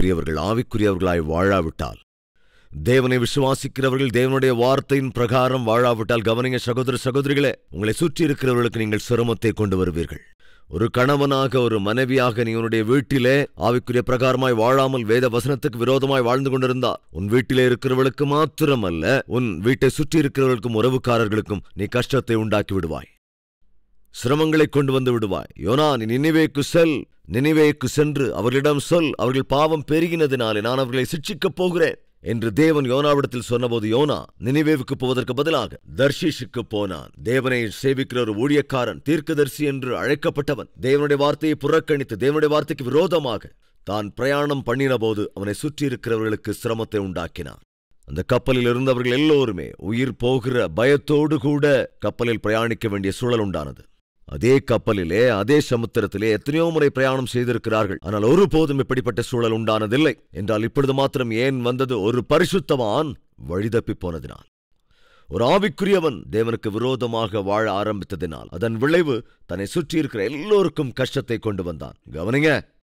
ஆவிக்குரியவர்கள் ஆவிக்குரியவர்களாய் வாழாவிட்டால் தேவனை விசுவாசிக்கிறவர்கள் தேவனுடைய வார்த்தையின் பிரகாரம் வாழாவிட்டால் கவனிங்க சகோதர சகோதரிகளே உங்களை சுற்றி இருக்கிறவர்களுக்கு நீங்கள் சிரமத்தை கொண்டு வருவீர்கள் ஒரு கணவனாக ஒரு மனைவியாக நீ உன்னுடைய வீட்டிலே ஆவிக்குரிய பிரகாரமாய் வாழாமல் வேத வசனத்துக்கு விரோதமாய் வாழ்ந்து கொண்டிருந்தா உன் வீட்டிலே இருக்கிறவர்களுக்கு மாத்திரமல்ல உன் வீட்டை சுற்றி இருக்கிறவர்களுக்கும் உறவுக்காரர்களுக்கும் நீ கஷ்டத்தை உண்டாக்கி விடுவாய் சிரமங்களை கொண்டு வந்து விடுவாய் யோனா நீ நினைவேக்கு செல் நினைவேக்கு சென்று அவர்களிடம் சொல் அவர்கள் பாவம் பெருகினதினாலே நான் அவர்களை சிட்சிக்கப் போகிறேன் என்று தேவன் யோனாவிடத்தில் சொன்னபோது யோனா நினைவேவுக்கு போவதற்கு பதிலாக தர்ஷீஷுக்கு போனான் தேவனை சேவிக்கிற ஒரு ஊழியக்காரன் தீர்க்கதரிசி என்று அழைக்கப்பட்டவன் தேவனுடைய வார்த்தையை புறக்கணித்து தேவனுடைய வார்த்தைக்கு விரோதமாக தான் பிரயாணம் பண்ணினபோது அவனை சுற்றி இருக்கிறவர்களுக்கு சிரமத்தை உண்டாக்கினான் அந்த கப்பலில் இருந்தவர்கள் எல்லோருமே உயிர் போகிற பயத்தோடு கூட கப்பலில் பிரயாணிக்க வேண்டிய சூழல் உண்டானது அதே கப்பலிலே அதே சமுத்திரத்திலே எத்தனையோ முறை பிரயாணம் செய்திருக்கிறார்கள் ஆனால் ஒருபோதும் இப்படிப்பட்ட சூழல் உண்டானதில்லை என்றால் இப்பொழுது மாத்திரம் ஏன் வந்தது ஒரு பரிசுத்தவான் வழிதப்பி போனதினால் ஒரு ஆவிக்குரியவன் தேவனுக்கு விரோதமாக வாழ ஆரம்பித்ததினால் அதன் விளைவு தன்னை சுற்றி இருக்கிற எல்லோருக்கும் கஷ்டத்தை கொண்டு வந்தான் கவனிங்க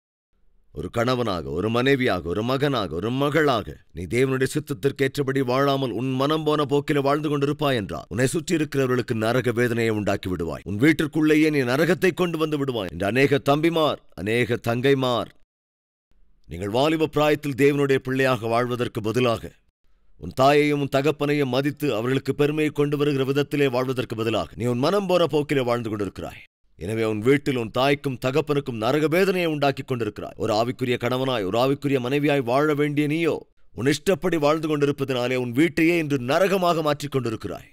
ஒரு கணவனாக ஒரு மனைவியாக ஒரு மகனாக ஒரு மகளாக நீ தேவனுடைய சித்தத்திற்கு ஏற்றபடி வாழாமல் உன் மனம் போன போக்கில வாழ்ந்து கொண்டிருப்பாய் என்றால் உன்னை சுற்றி இருக்கிறவர்களுக்கு நரக வேதனையை உண்டாக்கி விடுவாய் உன் வீட்டிற்குள்ளேயே நீ நரகத்தை கொண்டு வந்து விடுவாய் என்று அநேக தம்பிமார் அநேக தங்கைமார் நீங்கள் வாலிப பிராயத்தில் தேவனுடைய பிள்ளையாக வாழ்வதற்கு பதிலாக உன் தாயையும் உன் தகப்பனையும் மதித்து அவர்களுக்கு பெருமையை கொண்டு வருகிற விதத்திலே வாழ்வதற்கு பதிலாக நீ உன் மனம் போன போக்கிலே வாழ்ந்து கொண்டிருக்கிறாய் எனவே உன் வீட்டில் உன் தாய்க்கும் தகப்பனுக்கும் நரக வேதனையை உண்டாக்கிக் கொண்டிருக்கிறாய் ஒரு ஆவிக்குரிய கணவனாய் ஒரு ஆவிக்குரிய மனைவியாய் வாழ வேண்டிய நீயோ உன் இஷ்டப்படி வாழ்ந்து கொண்டிருப்பதனாலே உன் வீட்டையே இன்று நரகமாக மாற்றிக் கொண்டிருக்கிறாய்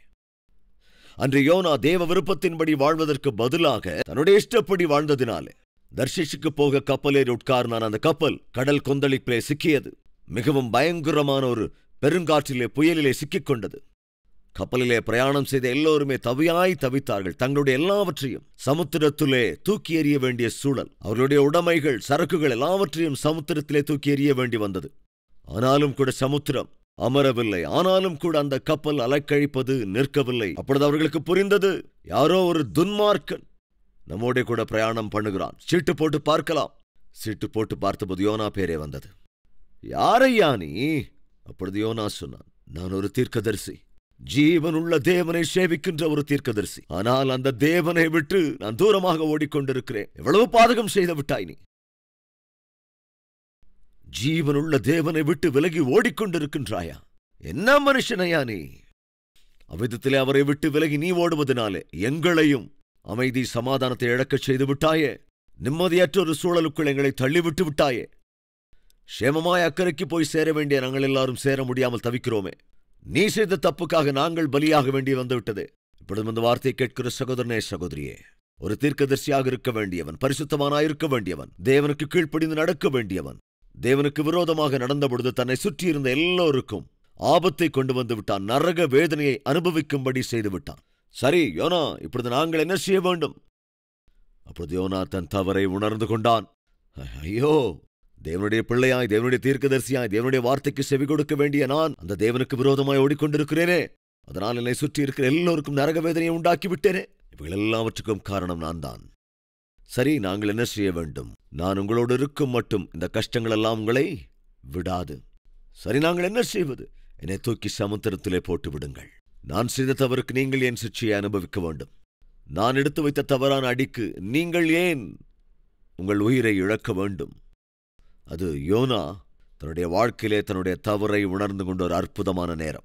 அன்று யோனா தேவ விருப்பத்தின்படி வாழ்வதற்கு பதிலாக தன்னுடைய இஷ்டப்படி வாழ்ந்ததினாலே தர்ஷிஷுக்கு போக கப்பலேறி உட்கார்ந்தான் அந்த கப்பல் கடல் கொந்தளிப்பிலே சிக்கியது மிகவும் பயங்கரமான ஒரு பெருங்காற்றிலே புயலிலே சிக்கிக் கொண்டது கப்பலிலே பிரயாணம் செய்த எல்லோருமே தவியாய் தவித்தார்கள் தங்களுடைய எல்லாவற்றையும் சமுத்திரத்திலே தூக்கி எறிய வேண்டிய சூழல் அவர்களுடைய உடைமைகள் சரக்குகள் எல்லாவற்றையும் சமுத்திரத்திலே தூக்கி எறிய வேண்டி வந்தது ஆனாலும் கூட சமுத்திரம் அமரவில்லை ஆனாலும் கூட அந்த கப்பல் அலைக்கழிப்பது நிற்கவில்லை அப்பொழுது அவர்களுக்கு புரிந்தது யாரோ ஒரு துன்மார்க்கன் நம்மோட கூட பிரயாணம் பண்ணுகிறான் சீட்டு போட்டு பார்க்கலாம் சீட்டு போட்டு பார்த்தபோது யோனா பேரே வந்தது யாரையா நீ அப்பொழுது யோனா சொன்னான் நான் ஒரு தீர்க்கதரிசி ஜீவனுள்ள தேவனை சேவிக்கின்ற ஒரு தீர்க்கதரிசி ஆனால் அந்த தேவனை விட்டு நான் தூரமாக ஓடிக்கொண்டிருக்கிறேன் எவ்வளவு பாதகம் செய்து விட்டாய் நீ ஜீவனுள்ள தேவனை விட்டு விலகி ஓடிக்கொண்டிருக்கின்றாயா என்ன மனுஷனையா நீ அவ்விதத்திலே அவரை விட்டு விலகி நீ ஓடுவதனாலே எங்களையும் அமைதி சமாதானத்தை இழக்கச் செய்து விட்டாயே நிம்மதியற்ற ஒரு சூழலுக்குள் எங்களை தள்ளிவிட்டு விட்டாயே சேமமாய் அக்கறைக்கு போய் சேர வேண்டிய நாங்கள் எல்லாரும் சேர முடியாமல் தவிக்கிறோமே நீ செய்த தப்புக்காக நாங்கள் பலியாக வேண்டி வந்துவிட்டது இப்பொழுது இந்த வார்த்தையை கேட்கிற சகோதரனே சகோதரியே ஒரு தீர்க்கதரிசியாக இருக்க வேண்டியவன் பரிசுத்தமானாய் இருக்க வேண்டியவன் தேவனுக்கு கீழ்ப்படிந்து நடக்க வேண்டியவன் தேவனுக்கு விரோதமாக நடந்த பொழுது தன்னை சுற்றியிருந்த எல்லோருக்கும் ஆபத்தை கொண்டு வந்து விட்டான் நரக வேதனையை அனுபவிக்கும்படி செய்து விட்டான் சரி யோனா இப்பொழுது நாங்கள் என்ன செய்ய வேண்டும் அப்பொழுது யோனா தன் தவறை உணர்ந்து கொண்டான் ஐயோ தேவனுடைய பிள்ளையாய் தேவனுடைய தீர்க்கதரிசியாய் தேவனுடைய வார்த்தைக்கு செவி கொடுக்க வேண்டிய நான் அந்த தேவனுக்கு விரோதமாய் ஓடிக்கொண்டிருக்கிறேனே அதனால் என்னை சுற்றி இருக்கிற எல்லோருக்கும் நரக வேதனையை உண்டாக்கி விட்டேனே இவைகள் எல்லாவற்றுக்கும் காரணம் நான் தான் சரி நாங்கள் என்ன செய்ய வேண்டும் நான் உங்களோடு இருக்கும் மட்டும் இந்த கஷ்டங்கள் எல்லாம் உங்களை விடாது சரி நாங்கள் என்ன செய்வது என்னை தூக்கி சமுத்திரத்திலே போட்டு விடுங்கள் நான் செய்த தவறுக்கு நீங்கள் ஏன் சிக்ஷையை அனுபவிக்க வேண்டும் நான் எடுத்து வைத்த தவறான அடிக்கு நீங்கள் ஏன் உங்கள் உயிரை இழக்க வேண்டும் அது யோனா தன்னுடைய வாழ்க்கையிலே தன்னுடைய தவறை உணர்ந்து கொண்ட ஒரு அற்புதமான நேரம்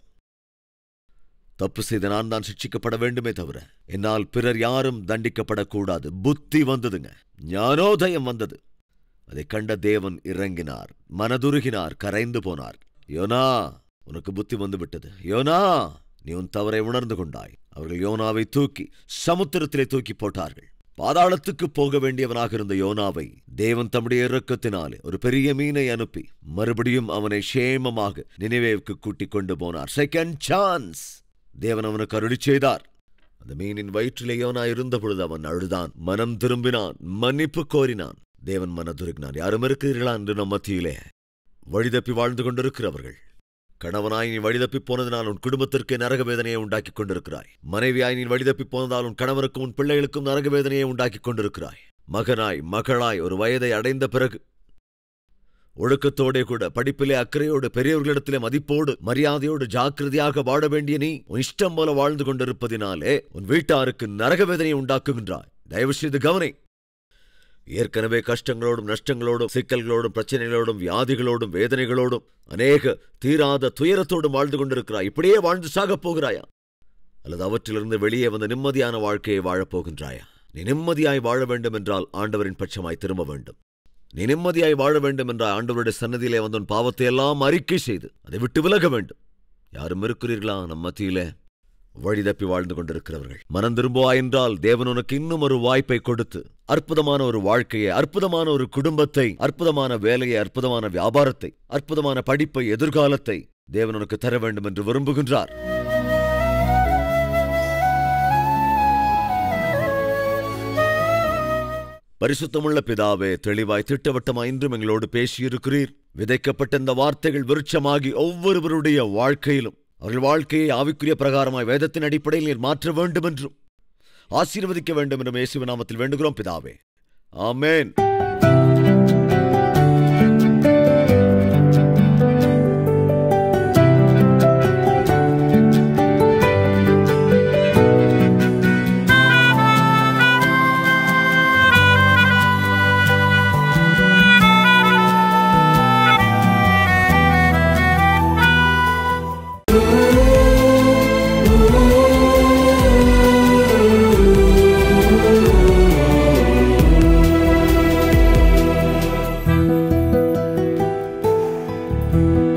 தப்பு செய்த நான் தான் சிக்ஷிக்கப்பட வேண்டுமே தவிர என்னால் பிறர் யாரும் தண்டிக்கப்படக்கூடாது புத்தி வந்ததுங்க ஞானோதயம் வந்தது அதை கண்ட தேவன் இறங்கினார் மனதுருகினார் கரைந்து போனார் யோனா உனக்கு புத்தி வந்து விட்டது யோனா நீ உன் தவறை உணர்ந்து கொண்டாய் அவர்கள் யோனாவை தூக்கி சமுத்திரத்திலே தூக்கி போட்டார்கள் பாதாளத்துக்கு போக வேண்டியவனாக இருந்த யோனாவை தேவன் தம்முடைய இறக்கத்தினாலே ஒரு பெரிய மீனை அனுப்பி மறுபடியும் அவனை சேமமாக நினைவேவுக்கு கூட்டிக் கொண்டு போனார் செகண்ட் சான்ஸ் தேவன் அவனுக்கு அருளி செய்தார் அந்த மீனின் வயிற்றிலே யோனா இருந்த பொழுது அவன் அழுதான் மனம் திரும்பினான் மன்னிப்பு கோரினான் தேவன் மனதுருகினான் யாரும் இருக்கிறீர்களா என்று நம் மத்தியிலே வழிதப்பி வாழ்ந்து கொண்டிருக்கிறவர்கள் கணவனாய் நீ வழிதப்பி போனதினால் உன் குடும்பத்திற்கு நரக வேதனையை உண்டாக்கிக் கொண்டிருக்கிறாய் மனைவியாய் நீ வழிதப்பி போனதால் உன் கணவருக்கும் உன் பிள்ளைகளுக்கும் நரக வேதனையை உண்டாக்கிக் கொண்டிருக்கிறாய் மகனாய் மகளாய் ஒரு வயதை அடைந்த பிறகு ஒழுக்கத்தோடே கூட படிப்பிலே அக்கறையோடு பெரியவர்களிடத்திலே மதிப்போடு மரியாதையோடு ஜாக்கிரதையாக வாழ வேண்டிய நீ உன் இஷ்டம் போல வாழ்ந்து கொண்டிருப்பதினாலே உன் வீட்டாருக்கு நரக வேதனையை உண்டாக்குகின்றாய் தயவு செய்து கவனி ஏற்கனவே கஷ்டங்களோடும் நஷ்டங்களோடும் சிக்கல்களோடும் பிரச்சனைகளோடும் வியாதிகளோடும் வேதனைகளோடும் அநேக தீராத துயரத்தோடும் வாழ்ந்து கொண்டிருக்கிறாய் இப்படியே வாழ்ந்து சாகப் போகிறாயா அல்லது அவற்றிலிருந்து வெளியே வந்த நிம்மதியான வாழ்க்கையை வாழப் போகின்றாயா நீ நிம்மதியாய் வாழ வேண்டும் என்றால் ஆண்டவரின் பட்சமாய் திரும்ப வேண்டும் நீ நிம்மதியாய் வாழ வேண்டும் என்றால் ஆண்டவருடைய சன்னதியிலே வந்து உன் பாவத்தை எல்லாம் அறிக்கை செய்து அதை விட்டு விலக வேண்டும் யாரும் இருக்கிறீர்களா நம் மத்தியிலே வழி தப்பி வாழ்ந்து கொண்டிருக்கிறவர்கள் மனம் திரும்புவா என்றால் தேவன் உனக்கு இன்னும் ஒரு வாய்ப்பை கொடுத்து அற்புதமான ஒரு வாழ்க்கையை அற்புதமான ஒரு குடும்பத்தை அற்புதமான வேலையை அற்புதமான வியாபாரத்தை அற்புதமான படிப்பை எதிர்காலத்தை தேவன் உனக்கு தர வேண்டும் என்று விரும்புகின்றார் பரிசுத்தமுள்ள பிதாவே தெளிவாய் திட்டவட்டமாய் இன்றும் எங்களோடு பேசியிருக்கிறீர் விதைக்கப்பட்ட இந்த வார்த்தைகள் விருட்சமாகி ஒவ்வொருவருடைய வாழ்க்கையிலும் அவர்கள் வாழ்க்கையை ஆவிக்குரிய பிரகாரமாய் வேதத்தின் அடிப்படையில் நீர் மாற்ற வேண்டும் என்றும் ஆசீர்வதிக்க வேண்டும் என்றும் இயேசுவின் நாமத்தில் வேண்டுகிறோம் பிதாவே ஆமென் thank you